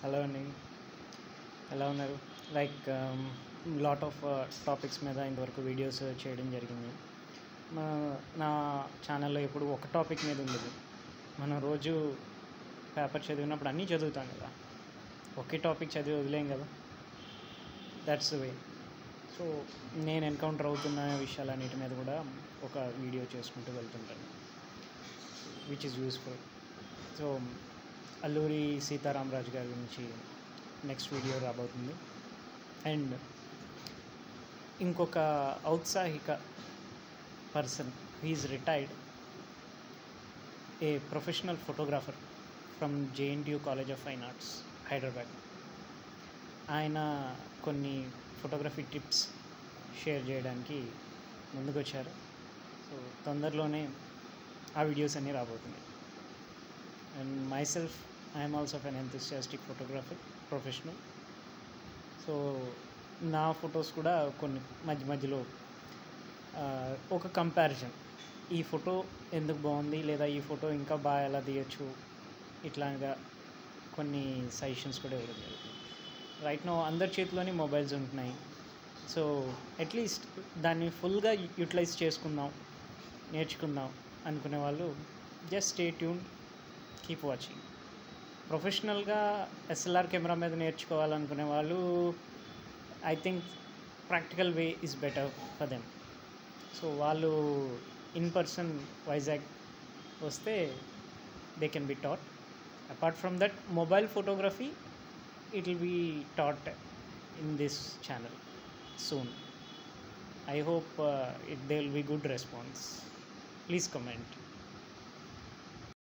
Hello అండి ఎలా ఉన్నారు లైక్ లాట్ ఆఫ్ టాపిక్స్ మీద ఇంతవరకు వీడియోస్ చేయడం జరిగింది మా నా ఛానల్లో ఎప్పుడు ఒక టాపిక్ మీద ఉండదు మనం రోజు పేపర్ చదివినప్పుడు అన్నీ చదువుతాం కదా ఒకే టాపిక్ చదివి వదిలేం కదా దట్స్ వే సో నేను ఎన్కౌంటర్ అవుతున్న విషయాలన్నిటి మీద కూడా ఒక వీడియో చేసుకుంటూ వెళ్తుంటాను which is useful so Alluri Sitaramaraju గారి గురించి నెక్స్ట్ వీడియో రాబోతుంది అండ్ ఇంకొక ఔత్సాహిక person he's retired a professional photographer from JNTU college of fine arts Hyderabad ఆయన కొన్ని ఫోటోగ్రఫీ టిప్స్ షేర్ చేయడానికి ముందుకొచ్చారు సో తొందరలోనే ఆ వీడియోస్ అన్నీ రాబోతున్నాయి and myself I'm also an enthusiastic photographer professional so నా ఫొటోస్ కూడా కొన్ని మధ్య మధ్యలో ఆ, ఒక కంపారిజన్ ఈ ఫోటో ఎందుకు బాగుంది లేదా ఈ ఫోటో ఇంకా బాగా ఎలా తీయచ్చు ఇట్లాగా కొన్ని సజెషన్స్ కూడా ఇవ్వడం జరుగుతుంది రైట్ నో అందరి చేతిలోని మొబైల్స్ ఉంటున్నాయి సో అట్లీస్ట్ దాన్ని ఫుల్గా యూటిలైజ్ చేసుకుందాం నేర్చుకుందాం అనుకునే వాళ్ళు just stay tuned keep watching ప్రొఫెషనల్గా ఎస్ఎల్ఆర్ కెమెరా మీద నేర్చుకోవాలనుకునే వాళ్ళు I think practical way is better for them so వాళ్ళు ఇన్ పర్సన్ వైజాగ్ వస్తే they can be taught apart from that mobile photography it will be taught in this channel soon I hope it there will be good response. Please comment.